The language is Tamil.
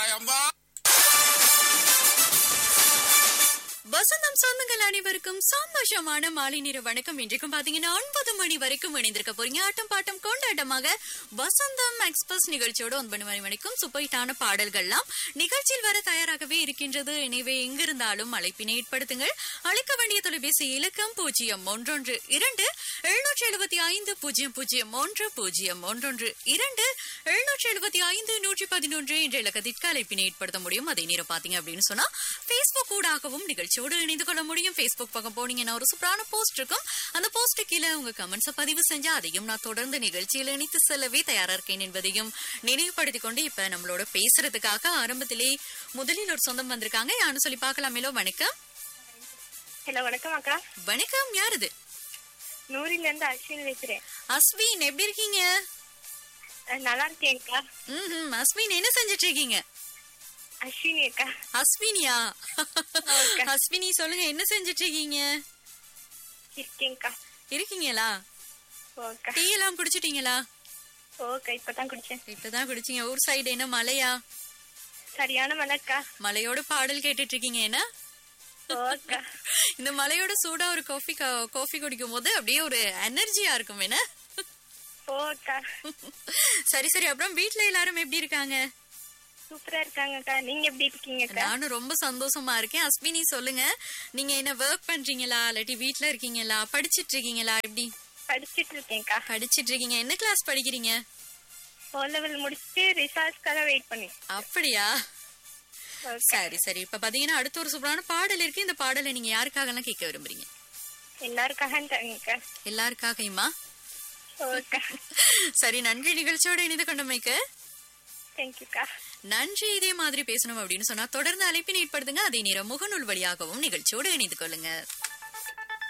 அம்மா வசந்தம் சொந்தங்கள் அனைவருக்கும் சந்தோஷமான மாலை நேர வணக்கம் இன்றைக்கும் பாத்தீங்கன்னா ஒன்பது மணி வரைக்கும் இணைந்திருக்க போறீங்க ஆட்டம் பாட்டம் கொண்டாட்டமாக வசந்தம் எக்ஸ்பிரஸ் நிகழ்ச்சியோட ஒன்பது மணி வரைக்கும் சூப்பர்ஹிட்டான பாடல்கள்லாம் நிகழ்ச்சியில் வர தயாராகவே இருக்கின்றது எனவே எங்கிருந்தாலும் அழைப்பினை ஏற்படுத்துங்கள் அழைக்க வேண்டிய தொலைபேசி இலக்கம் பூஜ்ஜியம் ஒன்றொன்று இரண்டு எழுநூற்றி எழுபத்தி ஐந்து பூஜ்ஜியம் பூஜ்ஜியம் ஒன்று பூஜ்ஜியம் ஒன்றொன்று இரண்டு எழுநூற்றி எழுபத்தி ஐந்து நூற்றி பதினொன்று என்ற இலக்கத்திற்கு அழைப்பினை ஏற்படுத்த முடியும் அதே நேரம் பாத்தீங்க அப்படின்னு சொன்னா பேஸ்புக் ஊடாகவும் நிகழ்ச்சியோடு இணைந்து கொள்ள முடியும் பேஸ்புக் பக்கம் போனீங்கன்னா ஒரு சூப்பரான போஸ்ட் இருக்கும் அந்த போஸ்ட் கீழே உங்க கமெண்ட்ஸை பதிவு செஞ்சா அதையும் நான் தொடர்ந்து நிகழ்ச்சியில் இணைத்து செல்லவே தயாரா இருக்கேன் என்பதையும் நினைவுபடுத்திக் கொண்டு இப்ப நம்மளோட பேசுறதுக்காக ஆரம்பத்திலே முதலில் ஒரு சொந்தம் வந்திருக்காங்க யாருன்னு சொல்லி பார்க்கலாமேலோ வணக்கம் ஹலோ வணக்கம் அக்கா வணக்கம் யாருது நூறில இருந்து அஸ்வின் பேசுறேன் அஸ்வின் எப்படி இருக்கீங்க அஹ் நல்லா இருக்கேன்க்கா ம் அஸ்வின் என்ன செஞ்சிட்டு இருக்கீங்க அஸ்வினி அக்கா அஸ்வினியா ஓகே. அஸ்வினி சொல்லுங்க என்ன செஞ்சிட்டு இருக்கீங்க இருக்கேன்க்கா இருக்கீங்களா ஓக்கா டீ எல்லாம் குடிச்சிட்டீங்களா ஓக்கா இப்பதான் குடிச்சேன் இப்பதான் குடிச்சீங்க ஊர் சைடு என்ன மழையா சரியான மலைக்கா மலையோட பாடல் கேட்டுட்டு இருக்கீங்க என்ன ஓக்கா இந்த மலையோட சூடா ஒரு காஃபி காஃபி குடிக்கும் போது அப்படியே ஒரு எனர்ஜியா இருக்கும் என்ன ஓக்கா சரி சரி அப்புறம் வீட்ல எல்லாரும் எப்படி இருக்காங்க சூப்பரா இருக்காங்கக்கா நீங்க எப்படி இருக்கீங்கக்கா நானும் ரொம்ப சந்தோஷமா இருக்கேன் அஸ்வினி சொல்லுங்க நீங்க என்ன ஒர்க் பண்றீங்களா இல்லாட்டி வீட்ல இருக்கீங்களா படிச்சிட்டு இருக்கீங்களா எப்படி படிச்சிட்டு இருக்கேன்க்கா படிச்சிட்டு இருக்கீங்க என்ன கிளாஸ் படிக்கிறீங்க ஓ லெவல் முடிச்சுட்டு ரிசல்ட்ஸ்க்காக வெயிட் பண்ணி அப்படியா ஓகே சரி சரி இப்ப பாத்தீங்கன்னா அடுத்த ஒரு சூப்பரான பாடல் இருக்கு இந்த பாடலை நீங்க யாருக்காகலாம் கேட்க விரும்புறீங்க எல்லாருக்காக தாங்கக்கா எல்லாருக்காகையுமா ஓக்கா சரி நன்றி நிகழ்ச்சியோட இணைந்து கொண்டமைக்கு தேங்க்யூக்கா நன்றி இதே மாதிரி பேசணும் அப்படின்னு சொன்னா தொடர்ந்து அழைப்பினை ஏற்படுத்துங்க அதே நேரம் முகநூல் வழியாகவும் நிகழ்ச்சியோடு இணைந்து கொள்ளுங்க